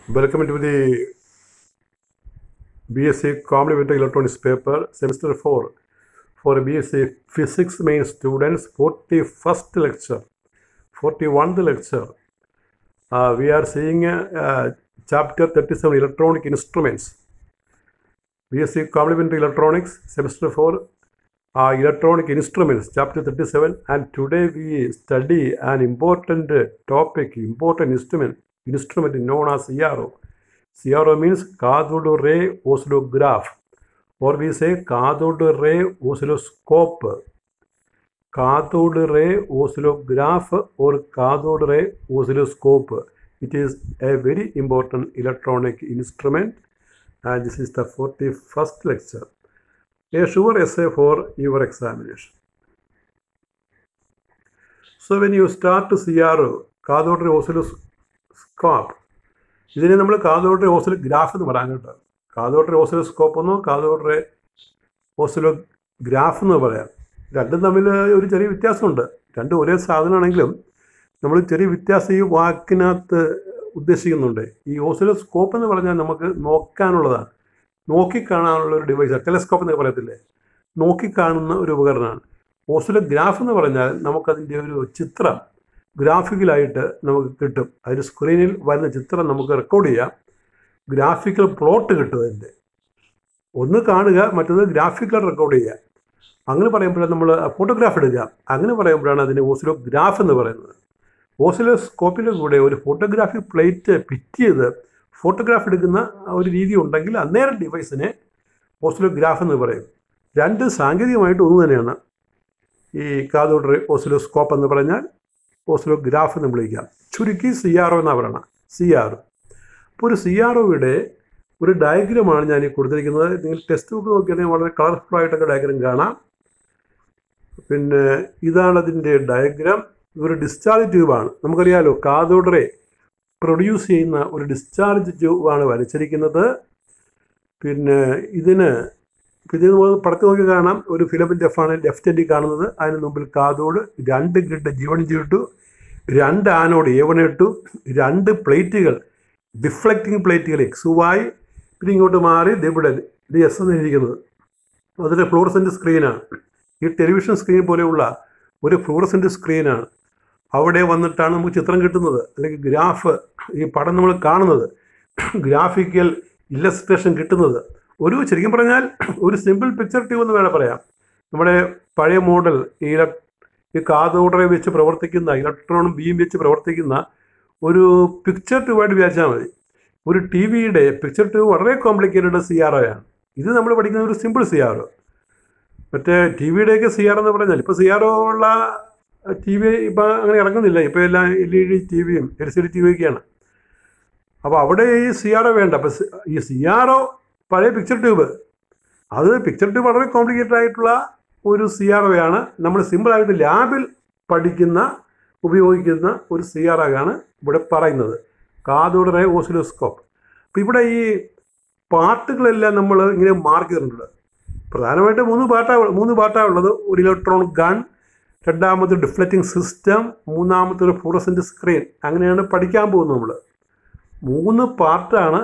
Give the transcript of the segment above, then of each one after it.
Welcome to the BSc Complementary Electronics paper, semester 4 for BSc Physics main students, 41st lecture, 41th lecture. Uh, we are seeing uh, chapter 37 Electronic Instruments. BSc Complementary Electronics, semester 4, uh, Electronic Instruments, chapter 37. And today we study an important uh, topic, important instrument, instrument known as CRO. CRO means cathode ray oscillograph, or we say cathode ray oscilloscope. Cathode ray oscillograph or cathode ray oscilloscope. It is a very important electronic instrument, and this is the 41st lecture. A sure essay for your examination. So when you start to CRO, cathode ray oscilloscope, ഇതിനെ നമ്മൾ cathode ray oscillograph എന്ന് പറയാൻ കേട്ടോ cathode ray oscilloscope എന്നോ cathode ray oscillograph എന്ന് പറയാം രണ്ടും തമ്മിൽ ഒരു ചെറിയ വ്യത്യാസമുണ്ട് രണ്ടും ഒരേ സാധനമാണെങ്കിലും നമ്മൾ ചെറിയ വ്യത്യാസം ഈ വാക്കിനകത്ത് ഉദ്ദേശിക്കുന്നുണ്ട് ഈ ഓസിലോസ്കോപ്പ് എന്ന് പറഞ്ഞാൽ നമുക്ക് നോക്കാനുള്ളതാണ് നോക്കിക്കാണാനുള്ള ഒരു ഡിവൈസ് ടെലസ്കോപ്പ് എന്നൊക്കെ പറയത്തില്ലേ നോക്കിക്കാണുന്ന ഒരു ഉപകരണമാണ് ഓസിലോഗ്രാഫ് എന്ന് പറഞ്ഞാൽ നമുക്കതിൻ്റെ ഒരു ചിത്രം ഗ്രാഫിക്കലായിട്ട് നമുക്ക് കിട്ടും അതിന് സ്ക്രീനിൽ വരുന്ന ചിത്രം നമുക്ക് റെക്കോർഡ് ചെയ്യാം ഗ്രാഫിക്കൽ പ്ലോട്ട് കിട്ടും അതിൻ്റെ ഒന്ന് കാണുക മറ്റൊന്ന് ഗ്രാഫിക്കൽ റെക്കോർഡ് ചെയ്യുക അങ്ങനെ പറയുമ്പോഴാണ് നമ്മൾ ഫോട്ടോഗ്രാഫ് എടുക്കുക അങ്ങനെ പറയുമ്പോഴാണ് അതിന് ഓസിലോഗ്രാഫ് എന്ന് പറയുന്നത് ഓസിലോസ്കോപ്പിൻ്റെ കൂടെ ഒരു ഫോട്ടോഗ്രാഫി പ്ലേറ്റ് ഫിറ്റ് ചെയ്ത് ഫോട്ടോഗ്രാഫ് എടുക്കുന്ന ഒരു രീതി ഉണ്ടെങ്കിൽ അന്നേരം ഡിവൈസിനെ ഓസിലോഗ്രാഫ് എന്ന് പറയും രണ്ട് സാങ്കേതികമായിട്ട് ഒന്ന് തന്നെയാണ് ഈ കാതോഡ് ഓസിലോസ്കോപ്പ് എന്ന് പറഞ്ഞാൽ ഓസിലോഗ്രാഫ് എന്ന് വിളിക്കാം ചുരുക്കി സി ആർ ഒ എന്നാണ് പറയണം സി ആർ അപ്പോൾ ഒരു സി ആർ ഒയുടെ ഒരു ഡയഗ്രമാണ് ഞാൻ ഈ കൊടുത്തിരിക്കുന്നത് നിങ്ങൾ ടെക്സ്റ്റ് ബുക്ക് നോക്കിയാണെങ്കിൽ വളരെ കളർഫുൾ ആയിട്ടൊക്കെ ഡയഗ്രം കാണാം പിന്നെ ഇതാണ് അതിൻ്റെ ഡയഗ്രാം ഇതൊരു ഡിസ്ചാർജ് ട്യൂബാണ് നമുക്കറിയാലോ കാതോഡറെ പ്രൊഡ്യൂസ് ചെയ്യുന്ന ഒരു ഡിസ്ചാർജ് ട്യൂബാണ് വരച്ചിരിക്കുന്നത് പിന്നെ ഇതിന് ഇത് നമ്മൾ പടത്ത് നോക്കി കാണാം ഒരു ഫിലമിൻ്റെ എഫാണ് ലെഫ്റ്റ് എൻഡിൽ കാണുന്നത് അതിന് മുമ്പിൽ കാതോട് രണ്ട് grid G one G two രണ്ട് ആനോട് എ വൺ ഇട്ടു രണ്ട് പ്ലേറ്റുകൾ ഡിഫ്ലക്റ്റിംഗ് പ്ലേറ്റുകൾ എക്സ് വായി പിന്നെ ഇങ്ങോട്ട് മാറി ഇവിടെ ഇത് എസ് എന്നിരിക്കുന്നത് അതിൻ്റെ ഫ്ലൂറസെൻ്റ് സ്ക്രീനാണ് ഈ ടെലിവിഷൻ സ്ക്രീൻ പോലെയുള്ള ഒരു ഫ്ലൂറസെൻ്റ് സ്ക്രീനാണ് അവിടെ വന്നിട്ടാണ് നമുക്ക് ചിത്രം കിട്ടുന്നത് അല്ലെങ്കിൽ ഗ്രാഫ് ഈ പടം നമ്മൾ കാണുന്നത് ഗ്രാഫിക്കൽ ഇല്ലസ്ട്രേഷൻ കിട്ടുന്നത് ഒരു ശരിക്കും പറഞ്ഞാൽ ഒരു സിമ്പിൾ പിക്ചർ ട്യൂബ് എന്ന് വേണം പറയാം നമ്മുടെ പഴയ മോഡൽ ഈ ഈ കാതോഡറെ വെച്ച് പ്രവർത്തിക്കുന്ന ഇലക്ട്രോണും ബീം വെച്ച് പ്രവർത്തിക്കുന്ന ഒരു പിക്ചർ ട്യൂബായിട്ട് വിചാരിച്ചാൽ മതി ഒരു ടി വിയുടെ പിക്ചർ ട്യൂബ് വളരെ കോംപ്ലിക്കേറ്റഡ് സി ആർ ഒയാണ് ഇത് നമ്മൾ പഠിക്കുന്ന ഒരു സിമ്പിൾ സി ആർ ഒ മറ്റേ ടി വിയുടെയൊക്കെ സി ആർ എന്ന് പറഞ്ഞാൽ ഇപ്പോൾ സി ആർ ഒ ഉള്ള ടി വി ഇപ്പം അങ്ങനെ ഇറങ്ങുന്നില്ല ഇപ്പോൾ എല്ലാം എൽ ഇ ഡി ടി വിയും എൽ സി ഡി ടി വിയൊക്കെയാണ് അപ്പോൾ അവിടെ ഈ സി ആർ ഒ വേണ്ട അപ്പോൾ ഈ സി ആർ ഒ പഴയ പിക്ചർ ട്യൂബ് അത് പിക്ചർ ട്യൂബ് വളരെ കോംപ്ലിക്കേറ്റഡ് ആയിട്ടുള്ള ഒരു സി ആർ ഒയാണ് നമ്മൾ സിമ്പിളായിട്ട് ലാബിൽ പഠിക്കുന്ന ഉപയോഗിക്കുന്ന ഒരു സി ആർ ഒയാണ് ഇവിടെ പറയുന്നത് കാതോഡ് റേ ഓസിലോസ്കോപ്പ് അപ്പോൾ ഇവിടെ ഈ പാർട്ടുകളെല്ലാം നമ്മൾ ഇങ്ങനെ മാർക്ക് ചെയ്തിട്ടുണ്ട് പ്രധാനമായിട്ട് മൂന്ന് പാർട്ടാണ് മൂന്ന് പാർട്ടാണ് ഉള്ളത് ഒരു ഇലക്ട്രോണിക് ഗൺ രണ്ടാമത്തെ ഡിഫ്ലറ്റിംഗ് സിസ്റ്റം മൂന്നാമത്തെ ഒരു ഫ്ലൂറസെൻ്റ് സ്ക്രീൻ അങ്ങനെയാണ് പഠിക്കാൻ പോകുന്നത് നമ്മൾ മൂന്ന് പാർട്ടാണ്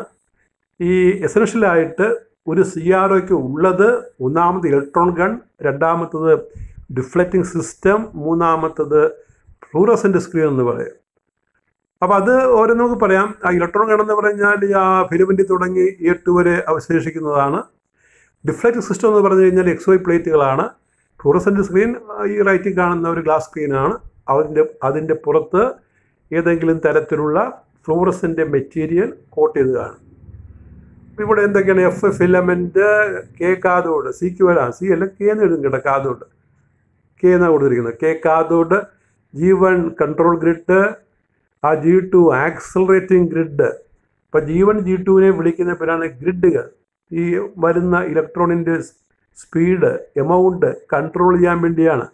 ഈ എസൻഷ്യലായിട്ട് ഒരു സി ആർ ഒക്ക് ഉള്ളത് ഒന്നാമത് ഇലക്ട്രോൺ ഗൺ രണ്ടാമത്തത് ഡിഫ്ലക്റ്റിംഗ് സിസ്റ്റം മൂന്നാമത്തത് ഫ്ലൂറസെൻ്റ് സ്ക്രീൻ എന്ന് പറയും അപ്പോൾ അത് ഓരോ നമുക്ക് പറയാം ആ ഇലക്ട്രോൺ ഗൺ എന്ന് പറഞ്ഞാൽ ആ ഫിലിമെൻ്റ് തുടങ്ങി എട്ട് വരെ അവശേഷിക്കുന്നതാണ് ഡിഫ്ലക്റ്റിംഗ് സിസ്റ്റം എന്ന് പറഞ്ഞു കഴിഞ്ഞാൽ എക്സ് വൈ പ്ലേറ്റുകളാണ് ഫ്ലൂറസെൻ്റ് സ്ക്രീൻ ഈ റൈറ്റിൽ കാണുന്ന ഒരു ഗ്ലാസ് സ്ക്രീനാണ് അതിൻ്റെ അതിൻ്റെ പുറത്ത് ഏതെങ്കിലും തരത്തിലുള്ള ഫ്ലൂറസെൻ്റ് മെറ്റീരിയൽ കോട്ട് ചെയ്ത് കാണും ഇവിടെ എന്തൊക്കെയാണ് എഫ് ഫിലമെൻറ്റ് കെ കാതോഡ് സിക്ക് വരാം സി അല്ല കെ എന്ന് എഴുതും കേട്ടോ കാതോഡ് കെ എന്നാണ് കൊടുത്തിരിക്കുന്നത് K cathode G one control grid ആ ജി ടു ആക്സലറേറ്റിംഗ് ഗ്രിഡ് ഇപ്പം ജി വൺ ജി ടുവിനെ വിളിക്കുന്ന പേരാണ് ഗ്രിഡുകൾ ഈ വരുന്ന ഇലക്ട്രോണിൻ്റെ സ്പീഡ് എമൗണ്ട് കൺട്രോൾ ചെയ്യാൻ വേണ്ടിയാണ്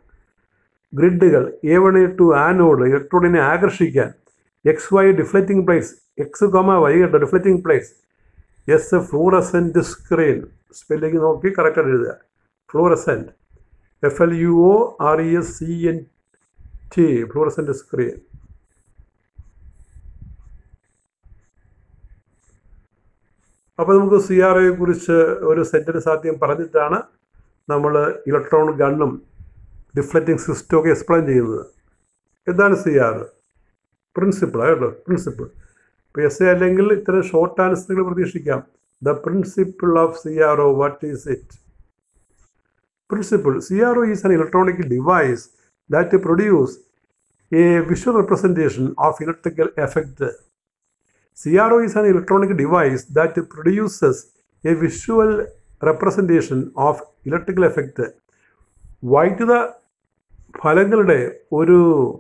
ഗ്രിഡുകൾ A one A two anode ഇലക്ട്രോണിനെ ആകർഷിക്കാൻ X Y deflecting plates X comma Y കേട്ടോ deflecting plates S fluorescent screen spelling നോക്കി കറക്റ്റായിട്ട് എഴുതുക fluorescent F L U O R E S C N T fluorescent screen അപ്പോൾ നമുക്ക് C R ഒയെ കുറിച്ച് ഒരു സെൻറ്റൻസ് ആദ്യം പറഞ്ഞിട്ടാണ് നമ്മൾ ഇലക്ട്രോൺ ഗണ്ണും ഡിഫ്ലക്റ്റിംഗ് സിസ്റ്റവും ഒക്കെ എക്സ്പ്ലെയിൻ ചെയ്യുന്നത് എന്താണ് സി ആർ പ്രിൻസിപ്പിൾ കേട്ടോ പ്രിൻസിപ്പിൾ ഇപ്പോൾ എസ് എ അല്ലെങ്കിൽ ഇത്തരം ഷോർട്ട് ആൻസറുകൾ പ്രതീക്ഷിക്കാം the principle of C R O what is it principle C R O is an electronic device that produce a visual representation of electrical effect C R O is an electronic device that produces a visual representation of electrical effect വൈദ്യുത ഫലങ്ങളുടെ ഒരു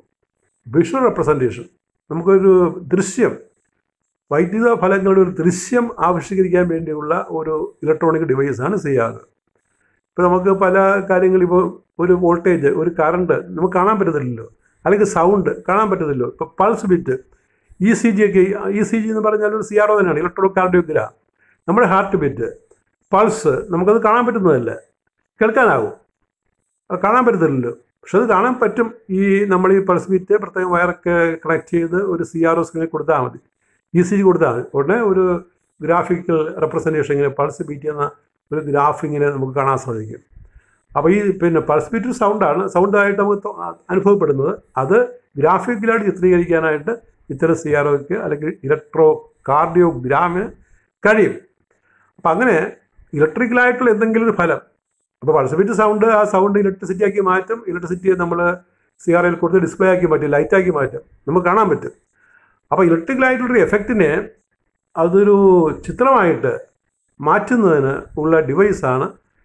visual representation നമുക്കൊരു ദൃശ്യം വൈദ്യുത ഫലങ്ങളുടെ ഒരു ദൃശ്യം ആവിഷ്കരിക്കാൻ വേണ്ടിയുള്ള ഒരു ഇലക്ട്രോണിക് ഡിവൈസാണ് സി ആർ ഇപ്പോൾ നമുക്ക് പല കാര്യങ്ങൾ ഇപ്പോൾ ഒരു വോൾട്ടേജ് ഒരു കറണ്ട് നമുക്ക് കാണാൻ പറ്റത്തില്ലല്ലോ അല്ലെങ്കിൽ സൗണ്ട് കാണാൻ പറ്റത്തില്ലല്ലോ ഇപ്പോൾ pulse beat E C G ഒക്കെ ഇ സി ജി എന്ന് പറഞ്ഞാൽ ഒരു സി ആർ ഒ തന്നെയാണ് ഇലക്ട്രോ കാർഡിയോഗ്രാം നമ്മുടെ ഹാർട്ട് ബീറ്റ് പൾസ് നമുക്കത് കാണാൻ പറ്റുന്നതല്ല കേൾക്കാനാവും അത് കാണാൻ പറ്റത്തില്ലല്ലോ പക്ഷെ അത് കാണാൻ പറ്റും ഈ നമ്മൾ ഈ പൾസ് ബീറ്റ് പ്രത്യേകം വയറൊക്കെ കണക്ട് ചെയ്ത് ഒരു സി ആർ ഒ സ്ക്രീനിൽ കൊടുത്താൽ മതി ഇ സി ജി കൊടുത്താൽ മതി ഉടനെ ഒരു ഗ്രാഫിക്കൽ റെപ്രസെൻറ്റേഷൻ ഇങ്ങനെ പൾസ് ബീറ്റ് എന്ന ഒരു ഗ്രാഫ് ഇങ്ങനെ നമുക്ക് കാണാൻ സാധിക്കും അപ്പോൾ ഈ പിന്നെ പൾസ് ബീറ്റ് സൗണ്ടാണ് സൗണ്ടായിട്ട് നമുക്ക് തോ- അനുഭവപ്പെടുന്നത് അത് ഗ്രാഫിക്കലായിട്ട് ചിത്രീകരിക്കാനായിട്ട് ഇത്തരം സി ആർ ഒക്ക് അല്ലെങ്കിൽ ഇലക്ട്രോ കാർഡിയോഗ്രാമിന് കഴിയും അപ്പം അങ്ങനെ ഇലക്ട്രിക്കലായിട്ടുള്ള എന്തെങ്കിലും ഒരു ഫലം അപ്പോൾ പൾസ് ബീറ്റ് സൗണ്ട് ആ സൗണ്ട് ഇലക്ട്രിസിറ്റി ആക്കി മാറ്റും ഇലക്ട്രിസിറ്റിയെ നമ്മൾ സി ആർ ഐയിൽ കൊടുത്ത് ഡിസ്പ്ലേ ആക്കി മാറ്റും ലൈറ്റാക്കി മാറ്റും നമുക്ക് കാണാൻ പറ്റും അപ്പോൾ ഇലക്ട്രിക്കലായിട്ടുള്ളൊരു എഫക്റ്റിനെ അതൊരു ചിത്രമായിട്ട് മാറ്റുന്നതിന് ഉള്ള ഡിവൈസാണ്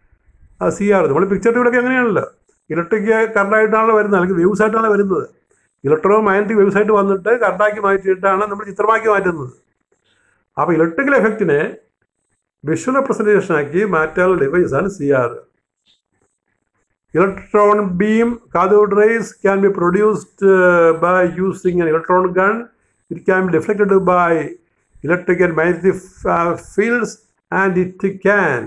സി ആർ നമ്മൾ പിക്ചർ ട്യൂബിലൊക്കെ അങ്ങനെയാണല്ലോ ഇലക്ട്രിക് കറണ്ടായിട്ടാണല്ലോ വരുന്നത് അല്ലെങ്കിൽ വേവ്സ് ആയിട്ടാണ് വരുന്നത് ഇലക്ട്രോ മാഗ്നറ്റിക് വേവ്സ് ആയിട്ട് വന്നിട്ട് കറണ്ടാക്കി മാറ്റിയിട്ടാണ് നമ്മൾ ചിത്രമാക്കി മാറ്റുന്നത് അപ്പോൾ ഇലക്ട്രിക്കൽ എഫക്റ്റിനെ വിഷ്വൽ റെപ്രസെൻറ്റേഷൻ ആക്കി മാറ്റാനുള്ള ഡിവൈസാണ് C R electron beam cathode rays can be produced by using an electron gun it can be deflected by electric and magnetic fields and it can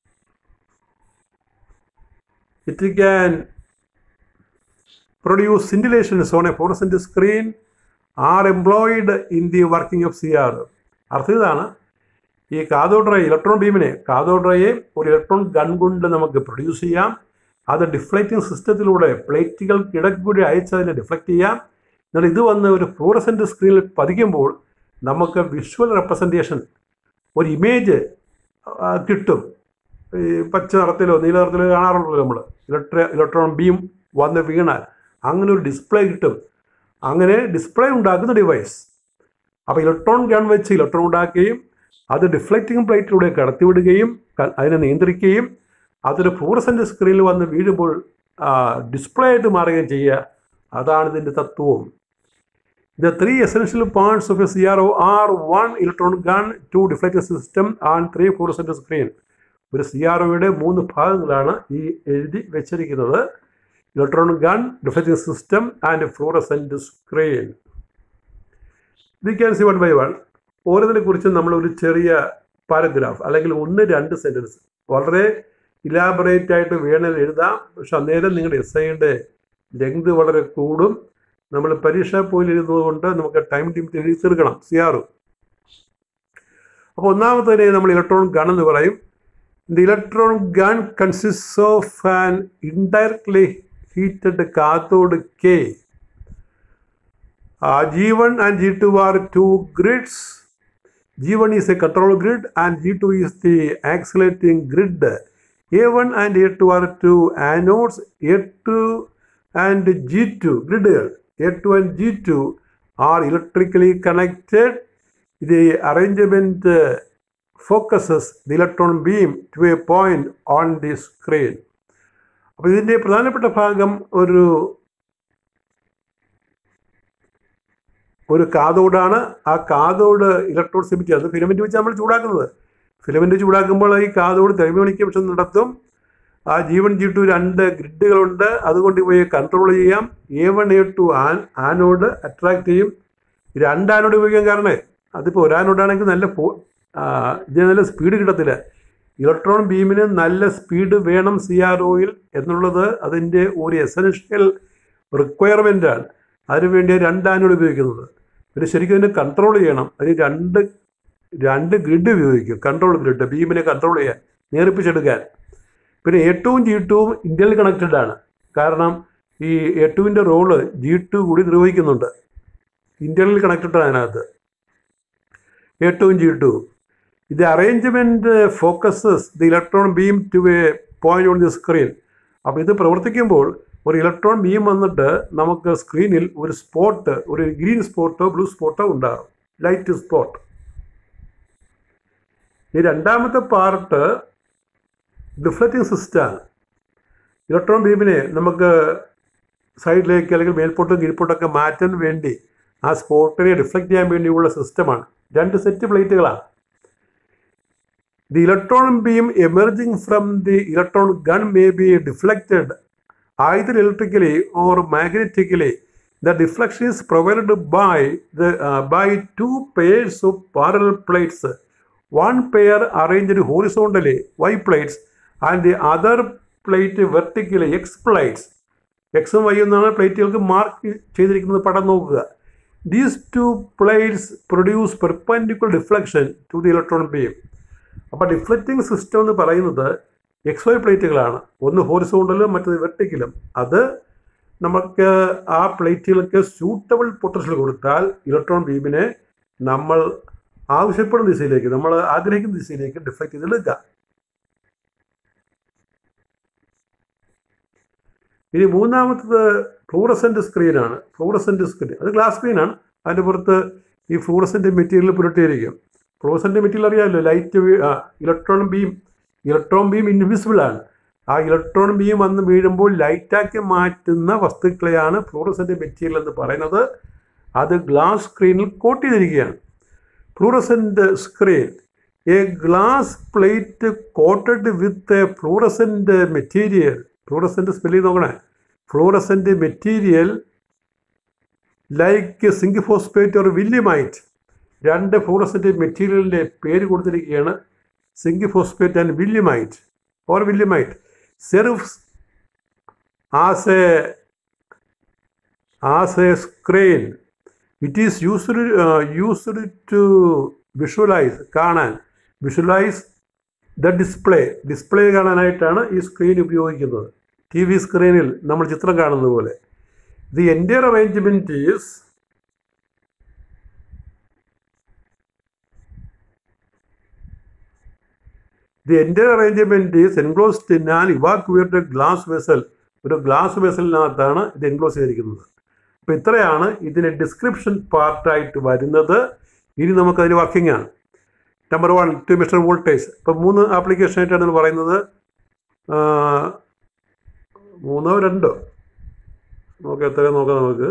it can produce scintillations on a fluorescent screen are employed in the working of CR. അർത്ഥം ഇതാണ് ഈ cathode ray electron ബീമിനെ cathode റേയെ ഒരു electron gun കൊണ്ട് നമുക്ക് produce ചെയ്യാം അത് ഡിഫ്ലക്റ്റിംഗ് സിസ്റ്റത്തിലൂടെ പ്ലേറ്റുകൾക്കിടയ്ക്ക് കൂടി അയച്ച് അതിനെ ഡിഫ്ലക്റ്റ് ചെയ്യാം എന്നാൽ ഇത് വന്ന് ഒരു ഫ്ലൂറസെൻ്റ് സ്ക്രീനിൽ പതിക്കുമ്പോൾ നമുക്ക് വിഷ്വൽ റെപ്രസെൻറ്റേഷൻ ഒരു ഇമേജ് കിട്ടും ഈ പച്ച നിറത്തിലോ നീല നിറത്തിലോ കാണാറുള്ളൂ നമ്മൾ ഇലക്ട്ര ഇലക്ട്രോൺ ബീം വന്ന് വീണാൽ അങ്ങനെ ഒരു ഡിസ്പ്ലേ കിട്ടും അങ്ങനെ ഡിസ്പ്ലേ ഉണ്ടാക്കുന്ന ഡിവൈസ് അപ്പോൾ ഇലക്ട്രോൺ ഗൺ വെച്ച് ഇലക്ട്രോൺ ഉണ്ടാക്കുകയും അത് ഡിഫ്ലക്റ്റിംഗ് പ്ലേറ്റിലൂടെ കടത്തിവിടുകയും ക- അതിനെ നിയന്ത്രിക്കുകയും അതൊരു ഫ്ലൂറസെൻ്റ് സ്ക്രീനിൽ വന്ന് വീഴുമ്പോൾ ഡിസ്പ്ലേ ആയിട്ട് മാറുകയും ചെയ്യുക അതാണ് ഇതിൻ്റെ തത്വവും The three essential parts of a CRO are one electron gun, two deflector system, and three fluorescent screen. ഒരു സി ആർ ഒയുടെ മൂന്ന് ഭാഗങ്ങളാണ് ഈ എഴുതി വെച്ചിരിക്കുന്നത് electron gun deflecting system and fluorescent screen we can see one by one ഓരോന്നിനെ കുറിച്ചും നമ്മൾ ഒരു ചെറിയ പാരഗ്രാഫ് അല്ലെങ്കിൽ ഒന്ന് രണ്ട് സെൻറ്റൻസ് വളരെ ഇലാബറേറ്റ് ആയിട്ട് വേണമെങ്കിൽ എഴുതാം പക്ഷെ അന്നേരം നിങ്ങളുടെ എസ് ഐയുടെ ലെങ്ത് വളരെ കൂടും നമ്മൾ പരീക്ഷാ പോയിൽ എഴുതുന്നത് കൊണ്ട് നമുക്ക് ടൈം ലിമിറ്റ് എഴുതി തീർക്കണം സി ആറ് അപ്പോൾ ഒന്നാമത്തേനെ നമ്മൾ ഇലക്ട്രോൺ ഗൺ എന്ന് പറയും the electron gun consist of an indirectly heated cathode K G one and G two are two grids G one is a control grid and G two is the accelerating grid A one and A two are two anodes A two and G two ഗ്രിഡുകൾ A two and G two are electrically connected the arrangement focuses the electron beam to a point on the screen അപ്പോൾ ഇതിൻ്റെ പ്രധാനപ്പെട്ട ഭാഗം ഒരു ഒരു കാതോടാണ് ആ കാതോട് ഇലക്ട്രോസിമിറ്റി അത് ഫിലമെൻ്റ് വെച്ച് നമ്മൾ ചൂടാക്കുന്നത് ഫിലമെൻ്റ് ചൂടാക്കുമ്പോൾ ഈ കാതോട് തെർമോണിക്കേഷൻ നടത്തും ആ ജി വൺ ജി ടു രണ്ട് ഗ്രിഡുകളുണ്ട് അതുകൊണ്ട് ഇവയെ കൺട്രോൾ ചെയ്യാം A one A two an anode attract ചെയ്യും ഈ രണ്ട് ആനോഡ് ഉപയോഗിക്കാൻ കാരണേ അതിപ്പോൾ ഒരു ആനോഡാണെങ്കിൽ നല്ല ഫോ ആ, ഇതിന് നല്ല സ്പീഡ് കിട്ടത്തില്ല ഇലക്ട്രോൺ ബീമിന് നല്ല സ്പീഡ് വേണം സി ആർ ഒയിൽ എന്നുള്ളത് അതിൻ്റെ ഒരു എസൻഷ്യൽ റിക്വയർമെൻ്റ് ആണ് അതിനുവേണ്ടി രണ്ട് ആനോഡ് ഉപയോഗിക്കുന്നത് പിന്നെ ശരിക്കും ഇതിനെ കൺട്രോൾ ചെയ്യണം അതിന് രണ്ട് രണ്ട് ഗ്രിഡ് ഉപയോഗിക്കും കൺട്രോൾ ഗ്രിഡ് ബീമിനെ കൺട്രോൾ ചെയ്യാൻ നേർപ്പിച്ചെടുക്കാൻ പിന്നെ എ ടുവും ജി ടുവും ഇന്ത്യയിൽ കണക്റ്റഡ് ആണ് കാരണം ഈ എ ടുവിൻ്റെ റോള് ജി ടു കൂടി നിർവഹിക്കുന്നുണ്ട് ഇന്ത്യയിൽ കണക്റ്റഡ് ആണ് അതിനകത്ത് എ ടുവും ജി ടുവും ഇത് arrangement focuses the electron beam to a point on the screen അപ്പോൾ ഇത് പ്രവർത്തിക്കുമ്പോൾ ഒരു ഇലക്ട്രോൺ ബീം വന്നിട്ട് നമുക്ക് സ്ക്രീനിൽ ഒരു സ്പോട്ട് ഒരു ഗ്രീൻ സ്പോട്ടോ ബ്ലൂ സ്പോട്ടോ ഉണ്ടാകും ലൈറ്റ് സ്പോട്ട് ഈ രണ്ടാമത്തെ പാർട്ട് ഡിഫ്ലക്റ്റിംഗ് സിസ്റ്റമാണ് ഇലക്ട്രോൺ ബീമിനെ നമുക്ക് സൈഡിലേക്ക് അല്ലെങ്കിൽ മേൽപോട്ടും കീഴ്പോട്ടൊക്കെ മാറ്റാൻ വേണ്ടി ആ സ്പോട്ടിനെ ഡിഫ്ലക്റ്റ് ചെയ്യാൻ വേണ്ടിയുള്ള സിസ്റ്റമാണ് രണ്ട് സെറ്റ് പ്ലേറ്റുകളാണ് the electron beam emerging from the electron gun may be deflected either electrically or magnetically. The deflection is provided by the uh, by two pairs of parallel plates. One pair arranged horizontally, Y plates, and the other plate vertically, X plates. എക്സും Y എന്നാണ് പ്ലേറ്റുകൾക്ക് mark ചെയ്തിരിക്കുന്നത് പടം നോക്കുക these two plates produce perpendicular deflection to the electron beam അപ്പോൾ deflecting system എന്ന് പറയുന്നത് X Y പ്ലേറ്റുകളാണ് ഒന്ന് ഹോറിസോണ്ടലും മറ്റത് വെർട്ടിക്കലും അത് നമുക്ക് ആ പ്ലേറ്റുകൾക്ക് സ്യൂട്ടബിൾ പൊട്ടൻഷ്യൽ കൊടുത്താൽ ഇലക്ട്രോൺ ബീമിനെ നമ്മൾ ആവശ്യപ്പെടുന്ന ദിശയിലേക്ക് നമ്മൾ ആഗ്രഹിക്കുന്ന ദിശയിലേക്ക് ഡിഫ്ലക്റ്റ് ചെയ്തെടുക്കുക ഇനി മൂന്നാമത്തത് ഫ്ലൂറസെൻ്റ് സ്ക്രീനാണ് ഫ്ലൂറസെൻ്റ് സ്ക്രീൻ അത് ഗ്ലാസ് സ്ക്രീനാണ് അതിൻ്റെ പുറത്ത് ഈ ഫ്ലൂറസെൻ്റ് മെറ്റീരിയൽ പുരട്ടിയിരിക്കും ഫ്ലൂറസെൻ്റ് മെറ്റീരിയൽ അറിയാമല്ലോ light electron beam electron beam invisible ആണ് ആ ഇലക്ട്രോൺ ബീം വന്ന് വീഴുമ്പോൾ ലൈറ്റാക്കി മാറ്റുന്ന വസ്തുക്കളെയാണ് ഫ്ലൂറസെൻ്റ് മെറ്റീരിയൽ എന്ന് പറയുന്നത് അത് ഗ്ലാസ് സ്ക്രീനിൽ കോട്ട് ചെയ്തിരിക്കുകയാണ് fluorescent screen a glass plate coated with a fluorescent material fluorescent spell ചെയ്ത് നോക്കണേ fluorescent material like zinc phosphate or willemite രണ്ട് ഫ്ലൂറസെൻ്റ് മെറ്റീരിയലിൻ്റെ പേര് കൊടുത്തിരിക്കുകയാണ് zinc phosphate and willemite or willemite serves as a as a screen it is used used to visualise കാണാൻ visualise the display display കാണാനായിട്ടാണ് ഈ screen ഉപയോഗിക്കുന്നത് T V സ്ക്രീനിൽ നമ്മൾ ചിത്രം കാണുന്നത് പോലെ the entire arrangement is the entire arrangement is enclosed in an evacuated glass vessel ഒരു ഗ്ലാസ് വെസലിനകത്താണ് ഇത് എൻക്ലോസ് ചെയ്തിരിക്കുന്നത് അപ്പോൾ ഇത്രയാണ് ഇതിൻ്റെ ഡിസ്ക്രിപ്ഷൻ പാർട്ടായിട്ട് വരുന്നത് ഇനി നമുക്കതിന് വർക്കിംഗ് ആണ് number one to measure voltage ഇപ്പം മൂന്ന് ആപ്ലിക്കേഷനായിട്ടാണ് നമ്മൾ പറയുന്നത് ആ, മൂന്നോ രണ്ടോ നോക്കാം എത്രയോ നോക്കാം നമുക്ക്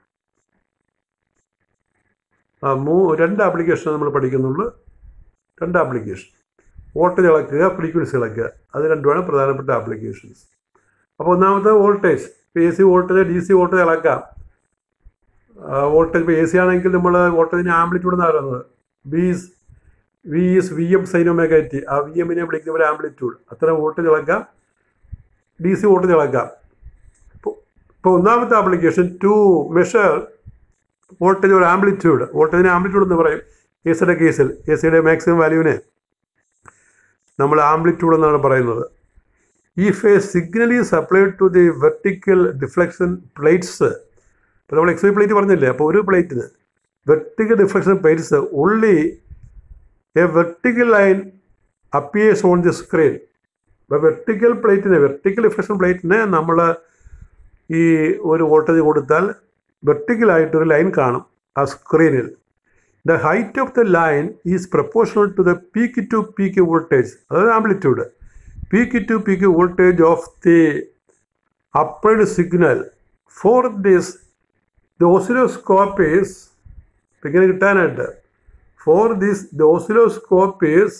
ആ മൂ രണ്ട് ആപ്ലിക്കേഷൻ നമ്മൾ പഠിക്കുന്നുള്ളൂ രണ്ട് ആപ്ലിക്കേഷൻ വോൾട്ടേജ് ഇളക്കുക ഫ്രീക്വൻസി ഇളക്കുക അത് രണ്ടുമാണ് പ്രധാനപ്പെട്ട ആപ്ലിക്കേഷൻസ് അപ്പോൾ ഒന്നാമത്തെ വോൾട്ടേജ് ഇപ്പോൾ A C voltage D C voltage ഇളക്കാം വോൾട്ടേജ് ഇപ്പോൾ എ സി ആണെങ്കിൽ നമ്മൾ വോൾട്ടേജിന് ആംപ്ലിറ്റ്യൂഡ് എന്നാണ് പറയുന്നത് B V is V M sine omega T ആ വി എമ്മിനെ വിളിക്കുന്ന ഒരു ആംപ്ലിറ്റ്യൂഡ് അത്തരം വോൾട്ടേജ് ഇളക്കാം ഡി സി വോൾട്ടേജ് ഇളക്കാം ഇപ്പോൾ ഇപ്പോൾ ഒന്നാമത്തെ ആപ്ലിക്കേഷൻ ടു മെഷർ വോൾട്ടേജ് ഒരു ആംപ്ലിറ്റ്യൂഡ് വോൾട്ടേജിന് ആംപ്ലിറ്റ്യൂഡ് എന്ന് പറയും എ സിയുടെ കേസിൽ എ സിയുടെ മാക്സിമം വാല്യൂവിനെ നമ്മൾ ആംപ്ലിറ്റ്യൂഡ് എന്നാണ് പറയുന്നത് if a signal is applied to the vertical deflection plates ഇപ്പോൾ നമ്മൾ എക്സ് വൈ പ്ലേറ്റ് പറഞ്ഞില്ലേ അപ്പോൾ ഒരു പ്ലേറ്റിന് vertical deflection plates only a vertical line appears on the screen ഇപ്പോൾ വെർട്ടിക്കൽ പ്ലേറ്റിന് വെർട്ടിക്കൽ ഡിഫ്ലക്ഷൻ പ്ലേറ്റിന് നമ്മൾ ഈ ഒരു വോൾട്ടേജ് കൊടുത്താൽ വെർട്ടിക്കലായിട്ടൊരു ലൈൻ കാണും ആ സ്ക്രീനിൽ the height of the line is proportional to the peak to peak voltage അതായത് amplitude peak to peak voltage of the applied signal for this the oscilloscope is ഇങ്ങനെ കിട്ടാനായിട്ട് for this the oscilloscope is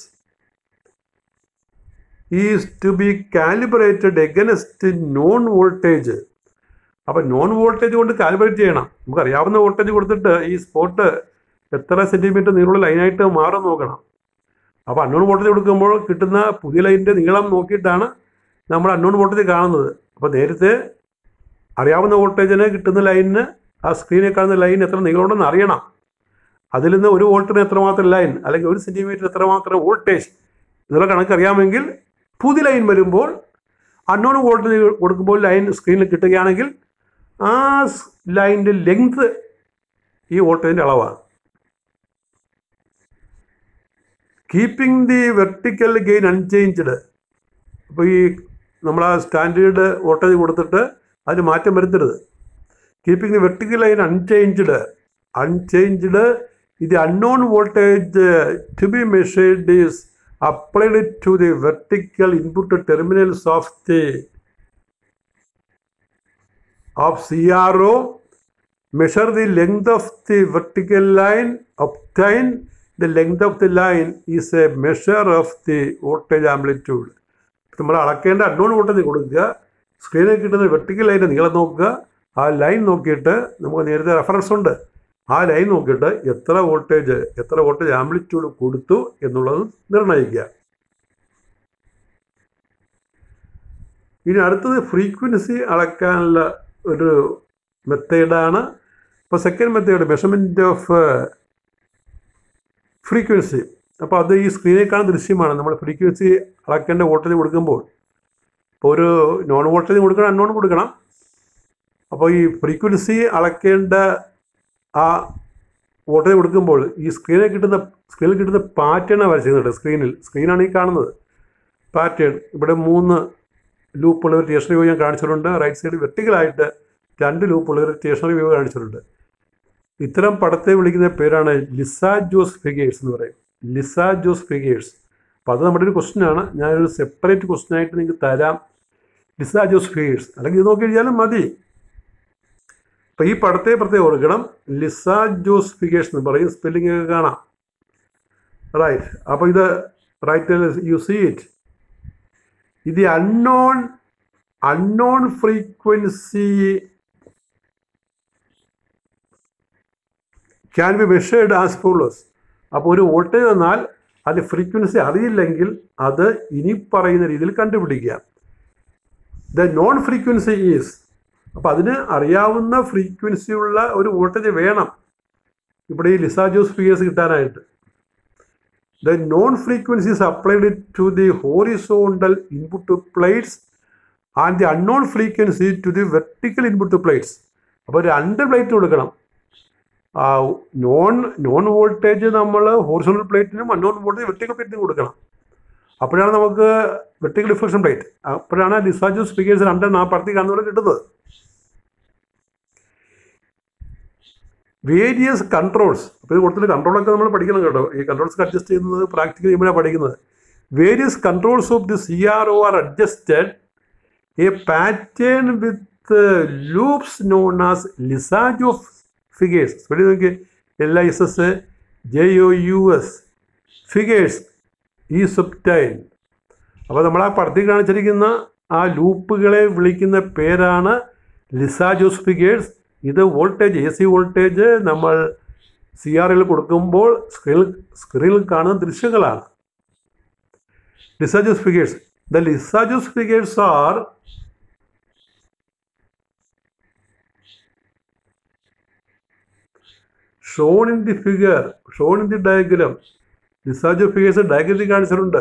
is to be calibrated against known voltage അപ്പം known voltage കൊണ്ട് calibrate ചെയ്യണം നമുക്കറിയാവുന്ന voltage കൊടുത്തിട്ട് ഈ spot എത്ര centimetre നീളമുള്ള ലൈനായിട്ട് മാറും നോക്കണം അപ്പോൾ അൺനോൺ വോൾട്ടേജ് കൊടുക്കുമ്പോൾ കിട്ടുന്ന പുതിയ ലൈനിൻ്റെ നീളം നോക്കിയിട്ടാണ് നമ്മൾ അൺനോൺ വോൾട്ടേജ് കാണുന്നത് അപ്പോൾ നേരത്തെ അറിയാവുന്ന വോൾട്ടേജിന് കിട്ടുന്ന ലൈനിന് ആ സ്ക്രീനിൽ കാണുന്ന ലൈൻ എത്ര നീളമുണ്ടെന്ന് അറിയണം അതിൽ നിന്ന് ഒരു വോൾട്ടിന് എത്രമാത്രം ലൈൻ അല്ലെങ്കിൽ ഒരു സെൻറ്റിമീറ്റർ എത്രമാത്രം വോൾട്ടേജ് എന്നുള്ള കണക്കറിയാമെങ്കിൽ പുതിയ ലൈൻ വരുമ്പോൾ അണ്ണോൺ വോൾട്ടേജ് കൊടുക്കുമ്പോൾ ലൈൻ സ്ക്രീനിൽ കിട്ടുകയാണെങ്കിൽ ആ ലൈനിൻ്റെ ലെങ്ത് ഈ വോൾട്ടേജിൻ്റെ അളവാണ് keeping the vertical gain unchanged അപ്പോൾ ഈ നമ്മൾ ആ സ്റ്റാൻഡേർഡ് വോൾട്ടേജ് കൊടുത്തിട്ട് അതിന് മാറ്റം വരുത്തരുത് keeping the vertical line unchanged unchanged ഇത് unknown voltage to be measured is applied to the vertical input terminals of the of CRO, measure the length of the vertical line, obtain the length of the line is a measure of the voltage amplitude. നമ്മൾ അളക്കേണ്ട അഡ്നോൺ voltage കൊടുക്കുക സ്ക്രീനിൽ കിട്ടുന്ന vertical ലൈൻ്റെ നീളം നോക്കുക ആ line നോക്കിയിട്ട് നമുക്ക് നേരത്തെ റെഫറൻസ് ഉണ്ട് ആ ലൈൻ നോക്കിയിട്ട് എത്ര വോൾട്ടേജ് എത്ര വോൾട്ടേജ് ആംപ്ലിറ്റ്യൂഡ് കൊടുത്തു എന്നുള്ളത് നിർണ്ണയിക്കുക ഇനി അടുത്തത് ഫ്രീക്വൻസി അളക്കാനുള്ള ഒരു മെത്തേഡാണ് അപ്പോൾ second method measurement of frequency അപ്പോൾ അത് ഈ സ്ക്രീനിൽ കാണുന്ന ദൃശ്യമാണ് നമ്മൾ ഫ്രീക്വൻസി അളക്കേണ്ട വോൾട്ടേജ് കൊടുക്കുമ്പോൾ ഇപ്പോൾ ഒരു നോൺ വോൾട്ടേജ് കൊടുക്കണം അൺനോൺ കൊടുക്കണം അപ്പോൾ ഈ ഫ്രീക്വൻസി അളക്കേണ്ട ആ വോൾട്ടേജ് കൊടുക്കുമ്പോൾ ഈ സ്ക്രീനിൽ കിട്ടുന്ന സ്ക്രീനിൽ കിട്ടുന്ന പാറ്റേണാണ് വരച്ചിരുന്നത് സ്ക്രീനിൽ സ്ക്രീനാണ് ഈ കാണുന്നത് പാറ്റേൺ ഇവിടെ മൂന്ന് ലൂപ്പുള്ള ഒരു സ്റ്റേഷനറി വ്യൂ ഞാൻ കാണിച്ചിട്ടുണ്ട് റൈറ്റ് സൈഡ് വെർട്ടിക്കലായിട്ട് രണ്ട് ലൂപ്പുള്ള ഒരു സ്റ്റേഷനറി വ്യൂ കാണിച്ചിട്ടുണ്ട് ഇത്തരം പടത്തെ വിളിക്കുന്ന പേരാണ് ലിസാജോസ് ഫിഗേഴ്സ് എന്ന് പറയും ലിസാജോസ് ഫിഗേഴ്സ് അപ്പോൾ അത് നമ്മുടെ ഒരു ക്വസ്റ്റ്യൻ ആണ് ഞാനൊരു സെപ്പറേറ്റ് ക്വസ്റ്റ്യൻ ആയിട്ട് നിങ്ങൾക്ക് തരാം ലിസാജോസ് ഫിഗേഴ്സ് അല്ലെങ്കിൽ ഇത് നോക്കി കഴിഞ്ഞാലും മതി അപ്പോൾ ഈ പടത്തെ പ്രത്യേകം ഓർക്കണം ലിസാജോസ് ഫിഗേഴ്സ് എന്ന് പറയും സ്പെല്ലിംഗ് ഒക്കെ കാണാം റൈറ്റ് അപ്പോൾ ഇത് റൈറ്റ് യു സീ ഇറ്റ് ഇത് unknown unknown frequency can be measured as follows അപ്പോൾ ഒരു വോൾട്ടേജ് എന്നാൽ അത് ഫ്രീക്വൻസി അറിയില്ലെങ്കിൽ അത് ഇനി പറയുന്ന രീതിയിൽ കണ്ടുപിടിക്കുക ദ നോൺ ഫ്രീക്വൻസി ഈസ് അപ്പോൾ അതിന് അറിയാവുന്ന ഫ്രീക്വൻസി ഉള്ള ഒരു വോൾട്ടേജ് വേണം ഇവിടെ ഈ ലിസാജോസ് ഫിഗേഴ്സ് കിട്ടാനായിട്ട് the known frequency is applied to the horizontal input plates and the unknown frequency to the vertical input plates അപ്പോൾ രണ്ട് പ്ലേറ്റ് കൊടുക്കണം നോൺ നോൺ വോൾട്ടേജ് നമ്മൾ ഹോറിസോണൽ പ്ലേറ്റിനും അൺനോൺ വോൾട്ടേജ് വെർട്ടിക്കൽ പ്ലേറ്റിനും കൊടുക്കണം അപ്പോഴാണ് നമുക്ക് വെർട്ടിക്കൽ ഡിഫ്ലക്ഷൻ പ്ലേറ്റ് അപ്പോഴാണ് ഡിസാജു സ്പീക്കേഴ്സ് രണ്ട് ആ പടത്തിൽ കാണുന്ന പോലെ കിട്ടുന്നത് വേരിയസ് കൺട്രോൾസ് അപ്പോൾ ഇത് കൊടുത്തിട്ട് കൺട്രോളൊക്കെ നമ്മൾ പഠിക്കണം കേട്ടോ ഈ കൺട്രോൾസ് അഡ്ജസ്റ്റ് ചെയ്യുന്നത് പ്രാക്ടിക്കൽ ചെയ്യുമ്പോഴാണ് പഠിക്കുന്നത് various controls of the C R O are adjusted a pattern with loops known as Lissajous of figures വെളി നോക്കി L I S S J O U S figures ഈ സബ്റ്റൈൻ അപ്പോൾ നമ്മൾ ആ പടത്തിൽ കാണിച്ചിരിക്കുന്ന ആ ലൂപ്പുകളെ വിളിക്കുന്ന പേരാണ് ലിസാജോസ് ഫിഗേഴ്സ് ഇത് വോൾട്ടേജ് എ സി വോൾട്ടേജ് നമ്മൾ സി ആർ എൽ കൊടുക്കുമ്പോൾ സ്ക്രീനിൽ സ്ക്രീനിൽ കാണുന്ന ദൃശ്യങ്ങളാണ് Lissajous figures the Lissajous figures are shown in the figure shown in the diagram Lissajous figures ഡയഗ്രത്തിൽ കാണിച്ചിട്ടുണ്ട്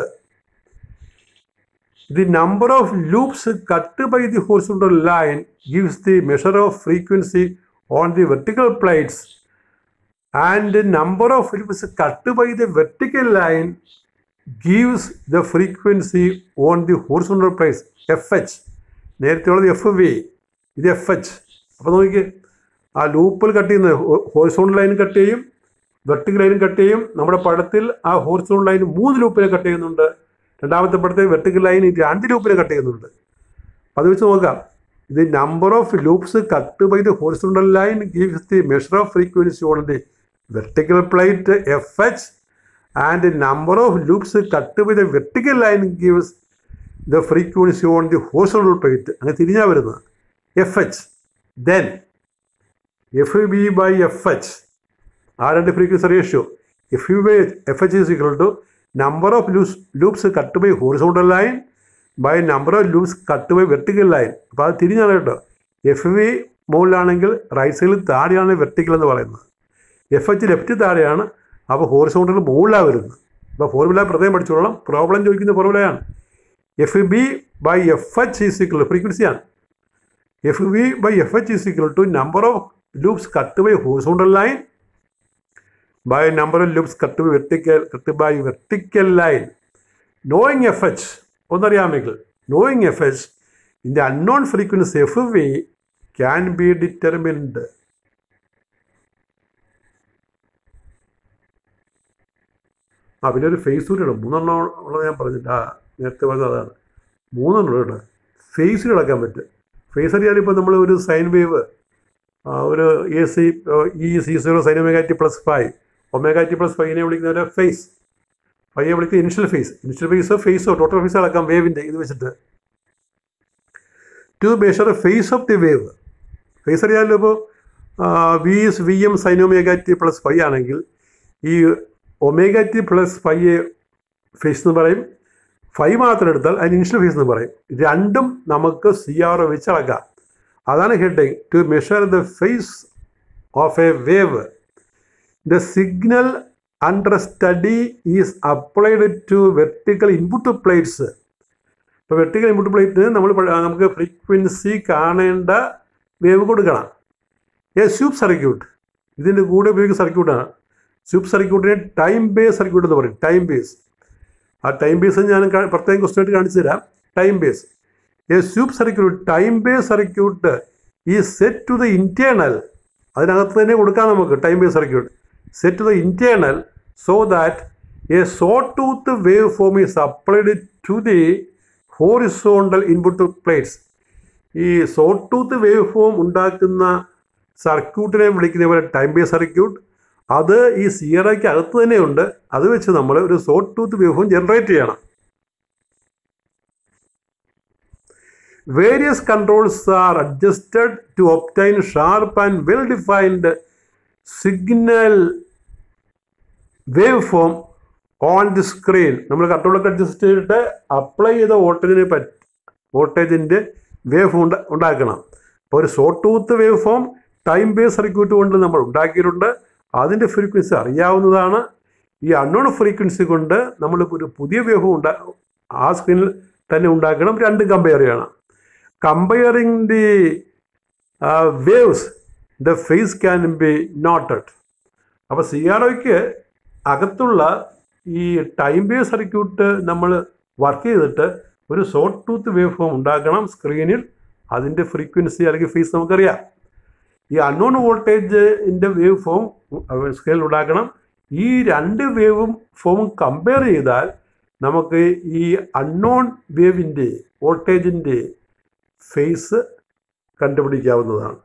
The number of loops cut by the horizontal line gives the measure of frequency on the vertical plates and the number of loops cut by the vertical line gives the frequency on the horizontal plates FH നേരത്തെ ഉള്ളത് F V ഇത് F H അപ്പോൾ നോക്കി ആ ലൂപ്പിൽ cut ചെയ്യുന്നത് horizontal line cut ചെയ്യും vertical ലൈനും കട്ട് ചെയ്യും നമ്മുടെ പടത്തിൽ ആ ഹോറിസോണൽ ലൈൻ മൂന്ന് ലൂപ്പിനെ കട്ട് ചെയ്യുന്നുണ്ട് രണ്ടാമത്തെ പടത്തിൽ വെർട്ടിക്കൽ ലൈൻ രണ്ട് ലൂപ്പിനെ കട്ട് ചെയ്യുന്നുണ്ട് അത് വെച്ച് നോക്കാം ഇത് number of loops cut by the horizontal line gives the measure of frequency on the vertical plate F H and number of loops cut by the vertical line gives the frequency on the horizontal plate അങ്ങനെ തിരിഞ്ഞാൽ വരുന്നത് F H then F B by F H ആ രണ്ട് frequency ratio F U by F H is equal to number of loose loops cut by horizontal line by number of loops cut by vertical line അപ്പോൾ അത് തിരിഞ്ഞാണ് കേട്ടോ F V മുകളിലാണെങ്കിൽ right സൈഡിൽ താഴെയാണ് vertical എന്ന് പറയുന്നത് F H left താഴെയാണ് അപ്പോൾ horizontal മുകളിലാണ് വരുന്നത് അപ്പോൾ ഫോർമുല പ്രത്യേകം പഠിച്ചോളാം പ്രോബ്ലം ചോദിക്കുന്ന ഫോർമുലയാണ് F B by F H is equal ഫ്രീക്വൻസിയാണ് F B by F H is equal to number of loops cut by horizontal line by number of loops cut by vertical cut by vertical line knowing F H ഒന്നറിയാമെങ്കിൽ knowing F H in the unknown frequency F V can be determined ആ പിന്നെ ഒരു face കൂടി ഇടും മൂന്നെണ്ണം ഉള്ളത് ഞാൻ പറഞ്ഞില്ല ആ നേരത്തെ പറഞ്ഞത് അതാണ് മൂന്നെണ്ണം കേട്ടോ ഫേസിൽ കിടക്കാൻ പറ്റും ഫേസ് അറിയാൻ ഇപ്പോൾ നമ്മൾ ഒരു സൈൻ വേവ് ഒരു A C E C zero sine omega t plus five omega t plus ഫൈവിനെ വിളിക്കുന്ന ഒരു ഫേസ് ഫൈവ് വിളിക്കുന്ന ഇനിഷ്യൽ ഫേസ് ഇനിഷ്യൽ ഫേസോ ഫേസോ ടോട്ടൽ ഫേസ് അളക്കാം വേവിൻ്റെ ഇത് വെച്ചിട്ട് to measure phase of the wave phase അറിയാമല്ലോ ഇപ്പോൾ V is V M sine omega t plus five ആണെങ്കിൽ ഈ ഒമേഗാറ്റി പ്ലസ് ഫൈവ് ഫേസ് എന്ന് പറയും ഫൈവ് മാത്രം എടുത്താൽ അതിന് ഇനിഷ്യൽ ഫേസ് എന്ന് പറയും രണ്ടും നമുക്ക് സി ആർ ഒ വെച്ച് അളക്കാം അതാണ് heading to measure the phase of a wave the signal under study is applied to vertical input plates ഇപ്പോൾ വെർട്ടിക്കൽ ഇൻപുട്ട് പ്ലേറ്റിന് നമ്മൾ പ- നമുക്ക് ഫ്രീക്വൻസി കാണേണ്ട വേവ് കൊടുക്കണം എ സ്യൂപ്പ് സർക്യൂട്ട് ഇതിൻ്റെ കൂടെ ഉപയോഗിക്കുന്ന സർക്യൂട്ടാണ് സ്യൂപ്പ് സർക്യൂട്ടിനെ ടൈം ബേസ് സർക്യൂട്ട് എന്ന് പറയും ടൈം ബേസ് ആ ടൈം ബേസ് ഞാൻ കാ- പ്രത്യേകം ക്വസ്റ്റ്യൻ ആയിട്ട് കാണിച്ചു തരാം time base a sweep circuit time base circuit ഈ സെറ്റ് ടു ദ ഇൻറ്റേർണൽ അതിനകത്ത് തന്നെ കൊടുക്കാം നമുക്ക് time base circuit set to the internal so that a sawtooth waveform is applied to the horizontal input plates ഈ sawtooth waveform ഉണ്ടാക്കുന്ന സർക്യൂട്ടിനെ വിളിക്കുന്ന പോലെ ടൈം ബേസ് സർക്യൂട്ട് അത് ഈ സിയറയ്ക്ക് അകത്ത് തന്നെയുണ്ട് അത് വെച്ച് നമ്മൾ ഒരു sawtooth waveform generate ചെയ്യണം Various controls are adjusted to obtain sharp and well-defined signal waveform on the screen. നമ്മൾ കൺട്രോളൊക്കെ അഡ്ജസ്റ്റ് ചെയ്തിട്ട് അപ്ലൈ ചെയ്ത വോൾട്ടേജിനെ പറ്റി വോൾട്ടേജിൻ്റെ വേവ് ഫോം ഉണ്ടാക്കണം അപ്പോൾ ഒരു sawtooth waveform time base circuit കൊണ്ട് നമ്മൾ ഉണ്ടാക്കിയിട്ടുണ്ട് അതിൻ്റെ ഫ്രീക്വൻസി അറിയാവുന്നതാണ് ഈ അൺനോൺ ഫ്രീക്വൻസി കൊണ്ട് നമ്മൾ ഒരു പുതിയ വേവ് ഫോം ഉണ്ടാ ആ സ്ക്രീനിൽ തന്നെ ഉണ്ടാക്കണം രണ്ടും കമ്പയർ ചെയ്യണം comparing the waves the phase can be noted അപ്പോൾ സി ആർ ഒയ്ക്ക് അകത്തുള്ള ഈ ടൈം ബേസ് സർക്യൂട്ട് നമ്മൾ വർക്ക് ചെയ്തിട്ട് ഒരു ഷോർട്ട് ടൂത്ത് വേവ് ഫോം ഉണ്ടാക്കണം സ്ക്രീനിൽ അതിൻ്റെ ഫ്രീക്വൻസി അല്ലെങ്കിൽ ഫേസ് നമുക്കറിയാം ഈ അൺനോൺ വോൾട്ടേജിൻ്റെ വേവ് ഫോം സ്ക്രീനിൽ ഉണ്ടാക്കണം ഈ രണ്ട് വേവും ഫോമും കമ്പയർ ചെയ്താൽ നമുക്ക് ഈ അൺനോൺ വേവിൻ്റെ വോൾട്ടേജിൻ്റെ ഫേസ് കണ്ടുപിടിക്കാവുന്നതാണ്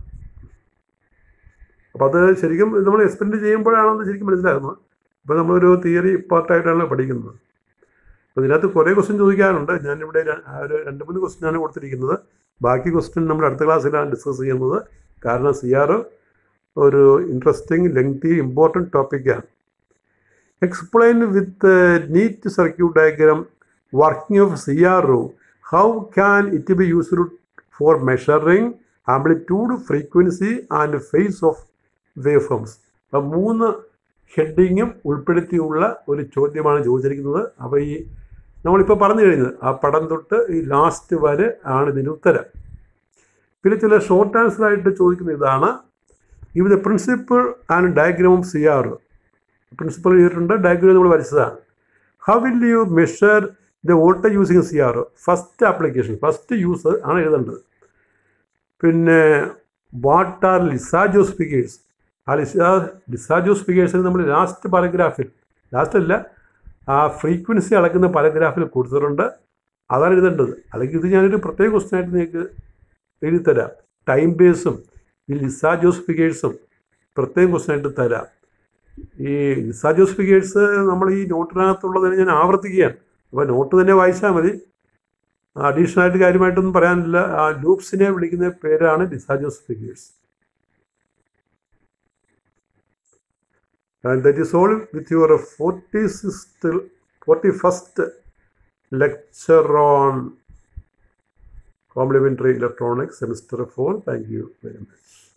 അപ്പോൾ അത് ശരിക്കും നമ്മൾ എക്സ്പെരിമെൻറ്റ് ചെയ്യുമ്പോഴാണെന്ന് ശരിക്കും മനസ്സിലാകുന്നത് ഇപ്പോൾ നമ്മളൊരു തിയറി പാർട്ടായിട്ടാണ് പഠിക്കുന്നത് അപ്പോൾ ഇതിനകത്ത് കുറേ ക്വസ്റ്റ്യൻ ചോദിക്കാനുണ്ട് ഞാനിവിടെ ര- ആ ഒരു രണ്ട് മൂന്ന് ക്വസ്റ്റ്യനാണ് കൊടുത്തിരിക്കുന്നത് ബാക്കി ക്വസ്റ്റ്യൻ നമ്മൾ അടുത്ത ക്ലാസ്സിലാണ് ഡിസ്കസ് ചെയ്യുന്നത് കാരണം സി ആർ ഒരു ഇൻട്രസ്റ്റിംഗ് ലെങ്തി ഇമ്പോർട്ടൻറ്റ് ടോപ്പിക്കാണ് explain with neat circuit diagram working of C R O how can it be useful for measuring amplitude frequency and phase of waveforms അപ്പം മൂന്ന് ഹെഡിങ്ങും ഉൾപ്പെടുത്തിയുള്ള ഒരു ചോദ്യമാണ് ചോദിച്ചിരിക്കുന്നത് അപ്പോൾ ഈ നമ്മളിപ്പോൾ പറഞ്ഞു കഴിഞ്ഞത് ആ പടം തൊട്ട് ഈ ലാസ്റ്റ് വരെ ആണ് ഇതിൻ്റെ ഉത്തരം പിന്നെ ചില ഷോർട്ട് ആൻസർ ആയിട്ട് ചോദിക്കുന്ന ഇതാണ് ഇവ the principle and diagram of C R principle ചെയ്തിട്ടുണ്ട് ഡയഗ്രാം നമ്മൾ വരച്ചതാണ് how will you measure the voltage using C R first application first use ആണ് എഴുതേണ്ടത് പിന്നെ വാട്ട് ആർ ലിസാജോസ് ഫിഗേഴ്സ് ആ ലിസാ ലിസാജോസ് ഫിഗേഴ്സിൽ നമ്മൾ ലാസ്റ്റ് പാരഗ്രാഫിൽ ലാസ്റ്റ് അല്ല ആ ഫ്രീക്വൻസി അളക്കുന്ന പാരഗ്രാഫിൽ കൊടുത്തിട്ടുണ്ട് അതാണ് എഴുതേണ്ടത് അല്ലെങ്കിൽ ഇത് ഞാനൊരു പ്രത്യേക ക്വസ്റ്റ്യൻ ആയിട്ട് നിങ്ങൾക്ക് എഴുതി തരാം ടൈം ബേസും ഈ ലിസാജോസ് ഫിഗേഴ്സും പ്രത്യേക ക്വസ്റ്റ്യൻ ആയിട്ട് തരാം ഈ ലിസാജോസ് ഫിഗേഴ്സ് നമ്മൾ ഈ നോട്ടിനകത്തുള്ളതിന് ഞാൻ ആവർത്തിക്കുകയാണ് അപ്പോൾ നോട്ട് തന്നെ വായിച്ചാൽ മതി അഡീഷണൽ ആയിട്ട് കാര്യമായിട്ടൊന്നും പറയാനില്ല ആ ലൂപ്സിനെ വിളിക്കുന്ന പേരാണ് Lissajous figures and that is all with your 46th 41st lecture on complementary electronics semester 4 thank you very much